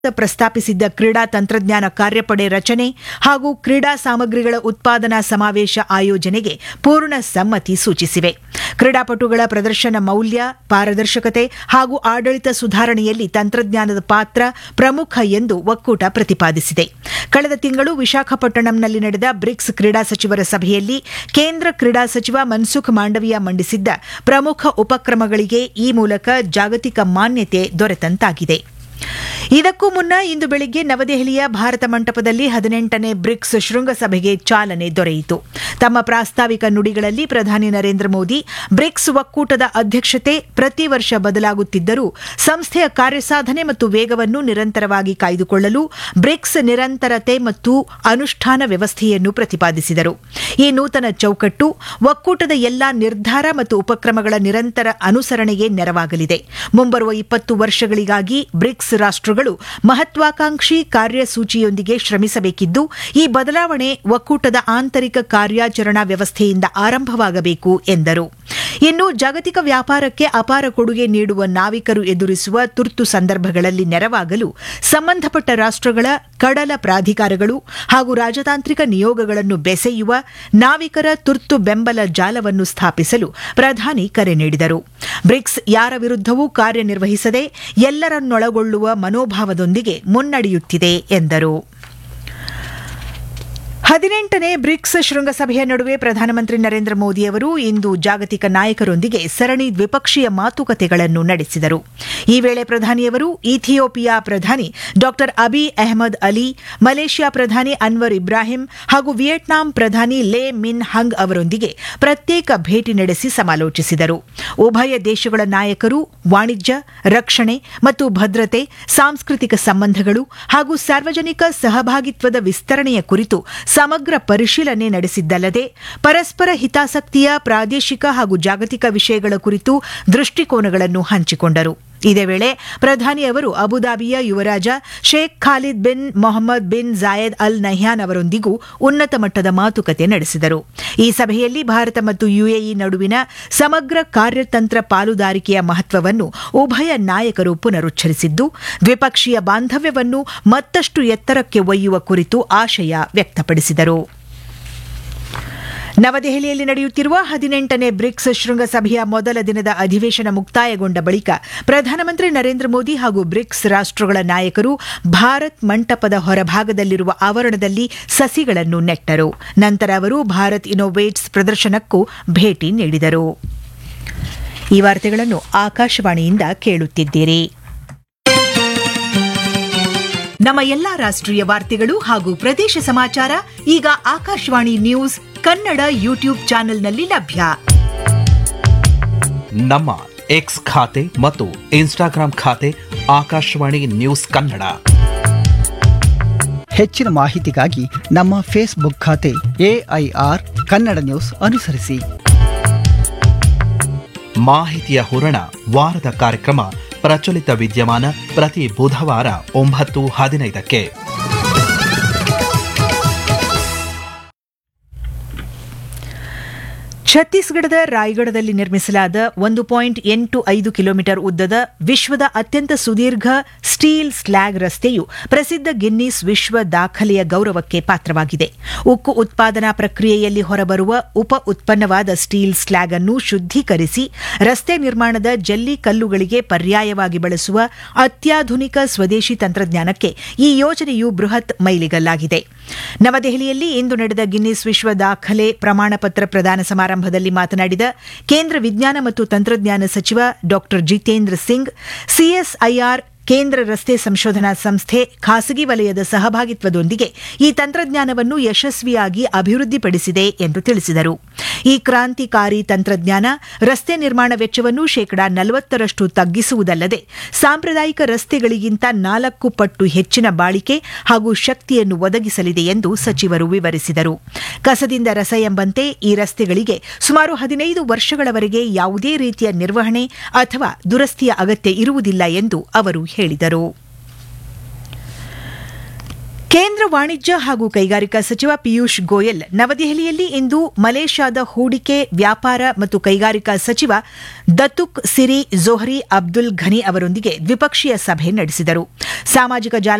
ಪ್ರಸ್ತಾಪಿಸಿದ್ದ ಕ್ರೀಡಾ ತಂತ್ರಜ್ಞಾನ ಕಾರ್ಯಪಡೆ ರಚನೆ ಹಾಗೂ ಕ್ರೀಡಾ ಸಾಮಗ್ರಿಗಳ ಉತ್ಪಾದನಾ ಸಮಾವೇಶ ಆಯೋಜನೆಗೆ ಪೂರ್ಣ ಸಮ್ಮತಿ ಸೂಚಿಸಿವೆ ಕ್ರೀಡಾಪಟುಗಳ ಪ್ರದರ್ಶನ ಮೌಲ್ಯ ಪಾರದರ್ಶಕತೆ ಹಾಗೂ ಆಡಳಿತ ಸುಧಾರಣೆಯಲ್ಲಿ ತಂತ್ರಜ್ಞಾನದ ಪಾತ್ರ ಪ್ರಮುಖ ಎಂದು ಒಕ್ಕೂಟ ಪ್ರತಿಪಾದಿಸಿದೆ ಕಳೆದ ತಿಂಗಳು ವಿಶಾಖಪಟ್ಟಣಂನಲ್ಲಿ ನಡೆದ ಬ್ರಿಕ್ಸ್ ಕ್ರೀಡಾ ಸಚಿವರ ಸಭೆಯಲ್ಲಿ ಕೇಂದ್ರ ಕ್ರೀಡಾ ಸಚಿವ ಮನ್ಸುಖ್ ಮಾಂಡವಿಯಾ ಮಂಡಿಸಿದ್ದ ಪ್ರಮುಖ ಉಪಕ್ರಮಗಳಿಗೆ ಈ ಮೂಲಕ ಜಾಗತಿಕ ಮಾನ್ಯತೆ ದೊರೆತಂತಾಗಿದೆ ಇದಕ್ಕೂ ಮುನ್ನ ಇಂದು ಬೆಳಿಗ್ಗೆ ನವದೆಹಲಿಯ ಭಾರತ ಮಂಟಪದಲ್ಲಿ ಹದಿನೆಂಟನೇ ಬ್ರಿಕ್ಸ್ ಶೃಂಗಸಭೆಗೆ ಚಾಲನೆ ದೊರೆಯಿತು ತಮ್ಮ ಪ್ರಾಸ್ತಾವಿಕ ನುಡಿಗಳಲ್ಲಿ ಪ್ರಧಾನಿ ನರೇಂದ್ರ ಮೋದಿ ಬ್ರಿಕ್ಸ್ ಒಕ್ಕೂಟದ ಅಧ್ಯಕ್ಷತೆ ಪ್ರತಿ ವರ್ಷ ಬದಲಾಗುತ್ತಿದ್ದರೂ ಸಂಸ್ಥೆಯ ಕಾರ್ಯಸಾಧನೆ ಮತ್ತು ವೇಗವನ್ನು ನಿರಂತರವಾಗಿ ಕಾಯ್ದುಕೊಳ್ಳಲು ಬ್ರಿಕ್ಸ್ ನಿರಂತರತೆ ಮತ್ತು ಅನುಷ್ಠಾನ ವ್ಯವಸ್ಥೆಯನ್ನು ಪ್ರತಿಪಾದಿಸಿದರು ಈ ನೂತನ ಚೌಕಟ್ಟು ಒಕ್ಕೂಟದ ಎಲ್ಲಾ ನಿರ್ಧಾರ ಮತ್ತು ಉಪಕ್ರಮಗಳ ನಿರಂತರ ಅನುಸರಣೆಗೆ ನೆರವಾಗಲಿದೆ ಮುಂಬರುವ ಇಪ್ಪತ್ತು ವರ್ಷಗಳಿಗಾಗಿ ಬ್ರಿಕ್ಸ್ ರಾಷ್ಟ್ರಗಳು ಮಹತ್ವಾಕಾಂಕ್ಷಿ ಕಾರ್ಯಸೂಚಿಯೊಂದಿಗೆ ಶ್ರಮಿಸಬೇಕಿದ್ದು ಈ ಬದಲಾವಣೆ ಒಕ್ಕೂಟದ ಆಂತರಿಕ ಕಾರ್ಯಾಚರಣಾ ವ್ಯವಸ್ಥೆಯಿಂದ ಆರಂಭವಾಗಬೇಕು ಎಂದರು ಇನ್ನು ಜಾಗತಿಕ ವ್ಯಾಪಾರಕ್ಕೆ ಅಪಾರ ಕೊಡುಗೆ ನೀಡುವ ನಾವಿಕರು ಎದುರಿಸುವ ತುರ್ತು ಸಂದರ್ಭಗಳಲ್ಲಿ ನೆರವಾಗಲು ಸಂಬಂಧಪಟ್ಟ ರಾಷ್ಟ್ರಗಳ ಕಡಲ ಪ್ರಾಧಿಕಾರಗಳು ಹಾಗೂ ರಾಜತಾಂತ್ರಿಕ ನಿಯೋಗಗಳನ್ನು ಬೆಸೆಯುವ ನಾವಿಕರ ತುರ್ತು ಬೆಂಬಲ ಜಾಲವನ್ನು ಸ್ಥಾಪಿಸಲು ಪ್ರಧಾನಿ ಕರೆ ನೀಡಿದರು ಬ್ರಿಕ್ಸ್ ಯಾರ ವಿರುದ್ಧವೂ ಕಾರ್ಯನಿರ್ವಹಿಸದೆ ಎಲ್ಲರನ್ನೊಳಗೊಳ್ಳುವ ಮನೋಭಾವದೊಂದಿಗೆ ಮುನ್ನಡೆಯುತ್ತಿದೆ ಎಂದರು ಹದಿನೆಂಟನೇ ಬ್ರಿಕ್ಸ್ ಶೃಂಗಸಭೆಯ ನಡುವೆ ಪ್ರಧಾನಮಂತ್ರಿ ನರೇಂದ್ರ ಮೋದಿ ಅವರು ಇಂದು ಜಾಗತಿಕ ನಾಯಕರೊಂದಿಗೆ ಸರಣಿ ದ್ವಿಪಕ್ಷೀಯ ಮಾತುಕತೆಗಳನ್ನು ನಡೆಸಿದರು ಈ ವೇಳೆ ಪ್ರಧಾನಿಯವರು ಇಥಿಯೋಪಿಯಾ ಪ್ರಧಾನಿ ಡಾ ಅಬಿ ಅಹಮದ್ ಅಲಿ ಮಲೇಷ್ಯಾ ಪ್ರಧಾನಿ ಅನ್ವರ್ ಇಬ್ರಾಹಿಂ ಹಾಗೂ ವಿಯೆಟ್ನಾಂ ಪ್ರಧಾನಿ ಲೇ ಮಿನ್ ಹಂಗ್ ಅವರೊಂದಿಗೆ ಪ್ರತ್ಯೇಕ ಭೇಟಿ ನಡೆಸಿ ಸಮಾಲೋಚಿಸಿದರು ಉಭಯ ದೇಶಗಳ ನಾಯಕರು ವಾಣಿಜ್ಯ ರಕ್ಷಣೆ ಮತ್ತು ಭದ್ರತೆ ಸಾಂಸ್ಕೃತಿಕ ಸಂಬಂಧಗಳು ಹಾಗೂ ಸಾರ್ವಜನಿಕ ಸಹಭಾಗಿತ್ವದ ವಿಸ್ತರಣೆಯ ಕುರಿತು ಸಮಗ್ರ ಪರಿಶೀಲನೆ ನಡೆಸಿದ್ದಲ್ಲದೆ ಪರಸ್ಪರ ಹಿತಾಸಕ್ತಿಯ ಪ್ರಾದೇಶಿಕ ಹಾಗೂ ಜಾಗತಿಕ ವಿಷಯಗಳ ಕುರಿತು ದೃಷ್ಟಿಕೋನಗಳನ್ನು ಹಂಚಿಕೊಂಡರು ಇದೇ ವೇಳೆ ಪ್ರಧಾನಿ ಅವರು ಅಬುದಾಬಿಯ ಯುವರಾಜ Sheikh Khalid bin Mohamed bin Zayed Al Nahyan ಅವರೊಂದಿಗೂ ಉನ್ನತ ಮಟ್ಟದ ಮಾತುಕತೆ ನಡೆಸಿದರು ಈ ಸಭೆಯಲ್ಲಿ ಭಾರತ ಮತ್ತು ಯುಎಇ ನಡುವಿನ ಸಮಗ್ರ ಕಾರ್ಯತಂತ್ರ ಪಾಲುದಾರಿಕೆಯ ಮಹತ್ವವನ್ನು ಉಭಯ ನಾಯಕರು ಪುನರುಚ್ಚರಿಸಿದ್ದು ದ್ವಿಪಕ್ಷೀಯ ಬಾಂಧವ್ಯವನ್ನು ಮತ್ತಷ್ಟು ಎತ್ತರಕ್ಕೆ ಒಯ್ಯುವ ಕುರಿತು ಆಶಯ ವ್ಯಕ್ತಪಡಿಸಿದರು ನವದೆಹಲಿಯಲ್ಲಿ ನಡೆಯುತ್ತಿರುವ ಹದಿನೆಂಟನೇ ಬ್ರಿಕ್ಸ್ ಶೃಂಗಸಭೆಯ ಮೊದಲ ದಿನದ ಅಧಿವೇಶನ ಮುಕ್ತಾಯಗೊಂಡ ಬಳಿಕ ಪ್ರಧಾನಮಂತ್ರಿ ನರೇಂದ್ರ ಮೋದಿ ಹಾಗೂ ಬ್ರಿಕ್ಸ್ ರಾಷ್ಟ್ರಗಳ ನಾಯಕರು ಭಾರತ್ ಮಂಟಪದ ಹೊರಭಾಗದಲ್ಲಿರುವ ಆವರಣದಲ್ಲಿ ಸಸಿಗಳನ್ನು ನೆಟ್ಟರು ನಂತರ ಅವರು ಭಾರತ್ ಇನೋವೇಟ್ಸ್ ಪ್ರದರ್ಶನಕ್ಕೂ ಭೇಟಿ ನೀಡಿದರು ಈ ವಾರ್ತೆಗಳನ್ನು ಆಕಾಶವಾಣಿಯಿಂದ ಕೇಳುತ್ತಿದ್ದೀರಿ ನಮ್ಮ ಎಲ್ಲಾ ರಾಷ್ಟ್ರೀಯ ವಾರ್ತೆಗಳು ಹಾಗೂ ಪ್ರದೇಶ ಸಮಾಚಾರ ಈಗ ಆಕಾಶವಾಣಿ ನ್ಯೂಸ್ ಕನ್ನಡ ಯೂಟ್ಯೂಬ್ ಚಾನೆಲ್ನಲ್ಲಿ ಲಭ್ಯ ನಮ್ಮ ಎಕ್ಸ್ ಖಾತೆ ಮತ್ತು ಇನ್ಸ್ಟಾಗ್ರಾಂ ಖಾತೆ ಆಕಾಶವಾಣಿ ನ್ಯೂಸ್ ಕನ್ನಡ ಹೆಚ್ಚಿನ ಮಾಹಿತಿಗಾಗಿ ನಮ್ಮ ಫೇಸ್ಬುಕ್ ಖಾತೆ ಎಐಆರ್ ಕನ್ನಡ ನ್ಯೂಸ್ ಅನುಸರಿಸಿ ಮಾಹಿತಿಯ ಹೂರಣ ವಾರದ ಕಾರ್ಯಕ್ರಮ ಪ್ರಚಲಿತ ವಿದ್ಯಮಾನ ಪ್ರತಿ ಬುಧವಾರ ಒಂಬತ್ತು ಹದಿನೈದಕ್ಕೆ ಛತ್ತೀಸ್ಗಢದ ರಾಯಗಢದಲ್ಲಿ ನಿರ್ಮಿಸಲಾದ ಒಂದು ಪಾಯಿಂಟ್ ಎಂಟು ಐದು ಕಿಲೋಮೀಟರ್ ಉದ್ದದ ವಿಶ್ವದ ಅತ್ಯಂತ ಸುದೀರ್ಘ ಸ್ಟೀಲ್ ಸ್ಲ್ಯಾಗ್ ರಸ್ತೆಯು ಪ್ರಸಿದ್ಧ ಗಿನ್ನಿಸ್ ವಿಶ್ವ ದಾಖಲೆಯ ಗೌರವಕ್ಕೆ ಪಾತ್ರವಾಗಿದೆ ಉಕ್ಕು ಉತ್ಪಾದನಾ ಪ್ರಕ್ರಿಯೆಯಲ್ಲಿ ಹೊರಬರುವ ಉಪ ಉತ್ಪನ್ನವಾದ ಸ್ಟೀಲ್ ಸ್ಲ್ಯಾಗ್ ಅನ್ನು ಶುದ್ದೀಕರಿಸಿ ರಸ್ತೆ ನಿರ್ಮಾಣದ ಜಲ್ಲಿ ಕಲ್ಲುಗಳಿಗೆ ಪರ್ಯಾಯವಾಗಿ ಬಳಸುವ ಅತ್ಯಾಧುನಿಕ ಸ್ವದೇಶಿ ತಂತ್ರಜ್ಞಾನಕ್ಕೆ ಈ ಯೋಜನೆಯು ಬೃಹತ್ ಮೈಲಿಗಲ್ಲಾಗಿದೆ ನವದೆಹಲಿಯಲ್ಲಿ ಇಂದು ನಡೆದ ಗಿನ್ನಿಸ್ ವಿಶ್ವ ದಾಖಲೆ ಪ್ರಮಾಣಪತ್ರ ಪ್ರದಾನ ಸಮಾರಂಭದಲ್ಲಿ ಮಾತನಾಡಿದ ಕೇಂದ್ರ ವಿಜ್ಞಾನ ಮತ್ತು ತಂತ್ರಜ್ಞಾನ ಸಚಿವ ಡಾ ಜಿತೇಂದ್ರ ಸಿಂಗ್ ಸಿಎಸ್ಐಆರ್ ಕೇಂದ್ರ ರಸ್ತೆ ಸಂಶೋಧನಾ ಸಂಸ್ಥೆ ಖಾಸಗಿ ವಲಯದ ಸಹಭಾಗಿತ್ವದೊಂದಿಗೆ ಈ ತಂತ್ರಜ್ಞಾನವನ್ನು ಯಶಸ್ವಿಯಾಗಿ ಅಭಿವೃದ್ಧಿಪಡಿಸಿದೆ ಎಂದು ತಿಳಿಸಿದರು ಈ ಕ್ರಾಂತಿಕಾರಿ ತಂತ್ರಜ್ಞಾನ ರಸ್ತೆ ನಿರ್ಮಾಣ ವೆಚ್ಚವನ್ನು ಶೇಕಡಾ ನಲವತ್ತರಷ್ಟು ತಗ್ಗಿಸುವುದಲ್ಲದೆ ಸಾಂಪ್ರದಾಯಿಕ ರಸ್ತೆಗಳಿಗಿಂತ ನಾಲ್ಕು ಪಟ್ಟು ಹೆಚ್ಚಿನ ಬಾಳಿಕೆ ಹಾಗೂ ಶಕ್ತಿಯನ್ನು ಒದಗಿಸಲಿದೆ ಎಂದು ಸಚಿವರು ವಿವರಿಸಿದರು ಕಸದಿಂದ ರಸ ಎಂಬಂತೆ ಈ ರಸ್ತೆಗಳಿಗೆ ಸುಮಾರು ಹದಿನೈದು ವರ್ಷಗಳವರೆಗೆ ಯಾವುದೇ ರೀತಿಯ ನಿರ್ವಹಣೆ ಅಥವಾ ದುರಸ್ತಿಯ ಅಗತ್ಯ ಇರುವುದಿಲ್ಲ ಎಂದು ಅವರು ಹೇಳಿದರು ಕೇಂದ್ರ ವಾಣಿಜ್ಯ ಹಾಗೂ ಕೈಗಾರಿಕಾ ಸಚಿವ ಪಿಯೂಷ್ ಗೋಯಲ್ ನವದೆಹಲಿಯಲ್ಲಿ ಇಂದು ಮಲೇಷ್ಯಾದ ಹೂಡಿಕೆ ವ್ಯಾಪಾರ ಮತ್ತು ಕೈಗಾರಿಕಾ ಸಚಿವ ದತುಕ್ ಸಿರಿ ಜೋಹರಿ ಅಬ್ದುಲ್ ಘನಿ ಅವರೊಂದಿಗೆ ದ್ವಿಪಕ್ಷೀಯ ಸಭೆ ನಡೆಸಿದರು ಸಾಮಾಜಿಕ ಜಾಲ